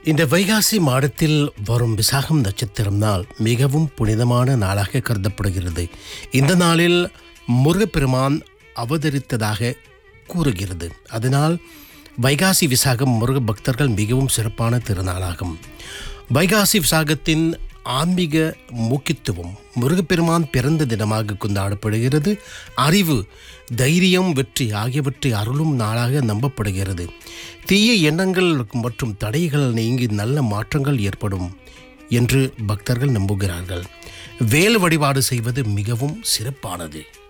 இந்த வைகாசி மாதத்தில் வரும் விசாகம் நட்சத்திரம் நாள் மிகவும் புனிதமான நாளாக கருதப்படுகிறது இந்த நாளில் முருகப்பெருமான் அவதரித்ததாக கூறுகிறது அதனால் வைகாசி விசாகம் முருக பக்தர்கள் மிகவும் சிறப்பான திருநாளாகும் வைகாசி விசாகத்தின் ஆன்மீக முக்கியத்துவம் முருகப்பெருமான் பிறந்த தினமாக கொண்டாடப்படுகிறது அறிவு தைரியம் வெற்றி ஆகியவற்றை அருளும் நாளாக நம்பப்படுகிறது தீய எண்ணங்கள் மற்றும் தடைகள் நீங்கி நல்ல மாற்றங்கள் ஏற்படும் என்று பக்தர்கள் நம்புகிறார்கள் வேல் வழிபாடு செய்வது மிகவும் சிறப்பானது